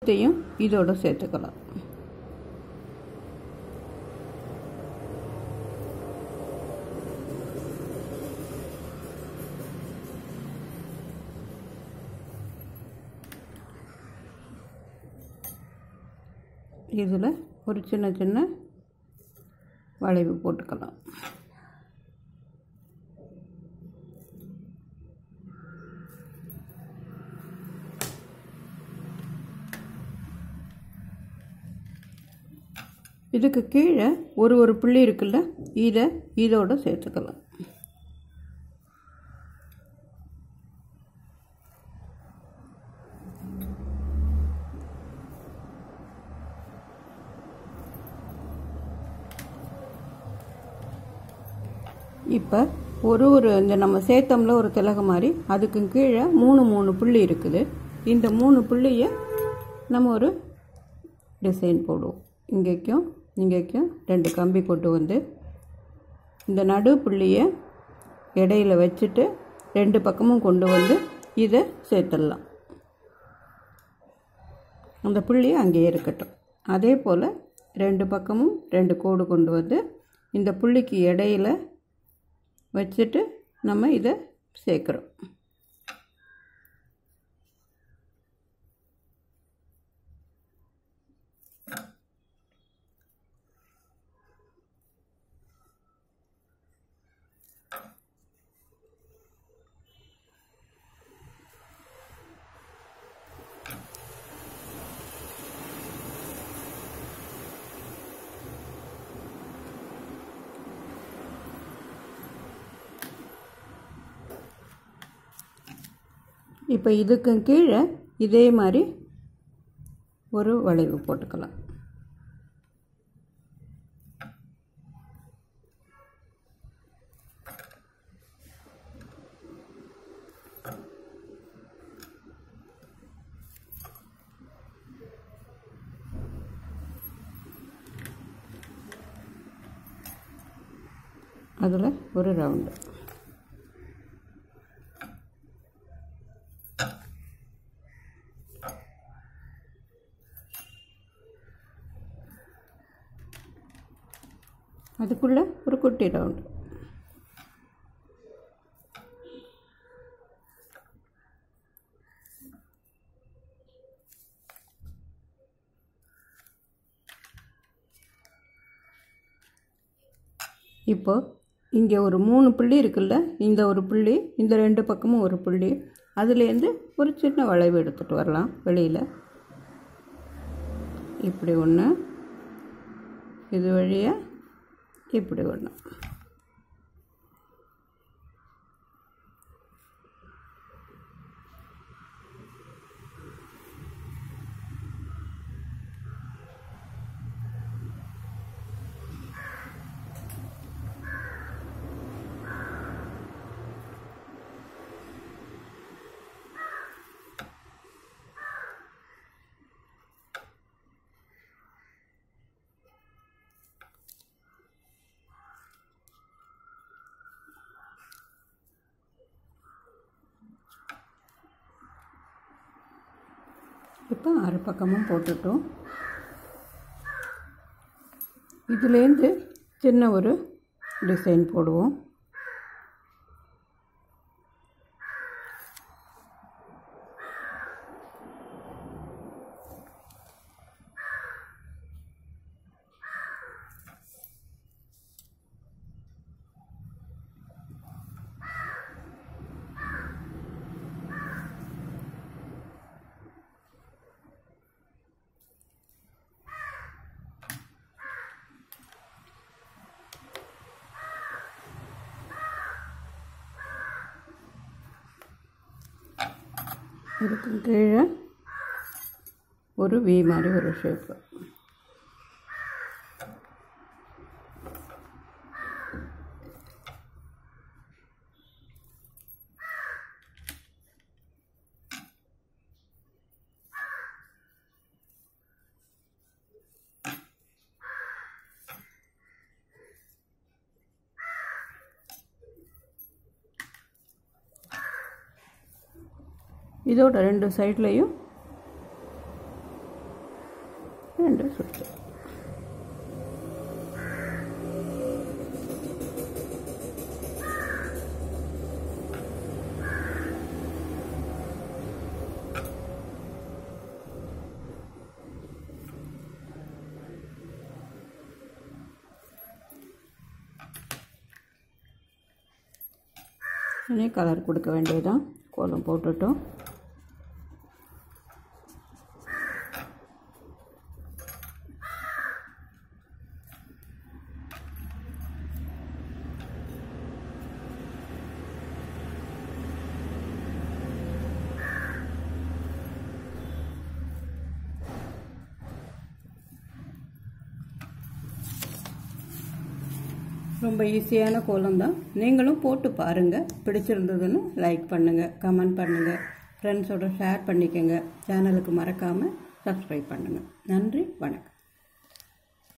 இதையும் இதோட சேர்த்துக்கலாம் இதில் ஒரு சின்ன சின்ன வளைவு போட்டுக்கலாம் இதுக்கு கீழே ஒரு ஒரு புள்ளி இருக்குல்ல இதை இதோட சேர்த்துக்கலாம் இப்போ ஒரு ஒரு இந்த நம்ம சேர்த்தோம்ல ஒரு திலகம் மாதிரி அதுக்கு கீழே மூணு மூணு புள்ளி இருக்குது இந்த மூணு புள்ளியை நம்ம ஒரு டிசைன் போடுவோம் இங்கேக்கும் இங்கேக்கும் ரெண்டு கம்பி கொண்டு வந்து இந்த நடு புள்ளியை இடையில வச்சுட்டு ரெண்டு பக்கமும் கொண்டு வந்து இதை சேர்த்துடலாம் அந்த புள்ளி அங்கேயே இருக்கட்டும் அதே போல் ரெண்டு பக்கமும் ரெண்டு கோடு கொண்டு வந்து இந்த புள்ளிக்கு இடையில வச்சுட்டு நம்ம இதை சேர்க்குறோம் இப்போ இதுக்கு கீழே இதே மாதிரி ஒரு வளைவு போட்டுக்கலாம் அதில் ஒரு ரவுண்டு அதுக்குள்ளே ஒரு குட்டி ரவுண்டு இப்போ இங்கே ஒரு மூணு புள்ளி இருக்குல்ல இந்த ஒரு புள்ளி இந்த ரெண்டு பக்கமும் ஒரு புள்ளி அதுலேருந்து ஒரு சின்ன வளைவு எடுத்துகிட்டு வரலாம் வெளியில் இப்படி ஒன்று இது வழியாக இப்படி ஒன்று இப்போ ஆறு பக்கமும் போட்டுட்டோம் இதுலேருந்து சின்ன ஒரு டிசைன் போடுவோம் இதுக்கு கீழே ஒரு வி மாதிரி ஒரு ஷேப்பு இதோட ரெண்டு சைட்லேயும் உடனே கலர் கொடுக்க வேண்டியதுதான் கோலம் போட்டுட்டோம் ரொம்ப ஈஸியான கோலம் தான் நீங்களும் போட்டு பாருங்கள் பிடிச்சிருந்ததுன்னு லைக் பண்ணுங்கள் கமெண்ட் பண்ணுங்கள் ஃப்ரெண்ட்ஸோட ஷேர் பண்ணிக்கோங்க சேனலுக்கு மறக்காமல் சப்ஸ்கிரைப் பண்ணுங்கள் நன்றி வணக்கம்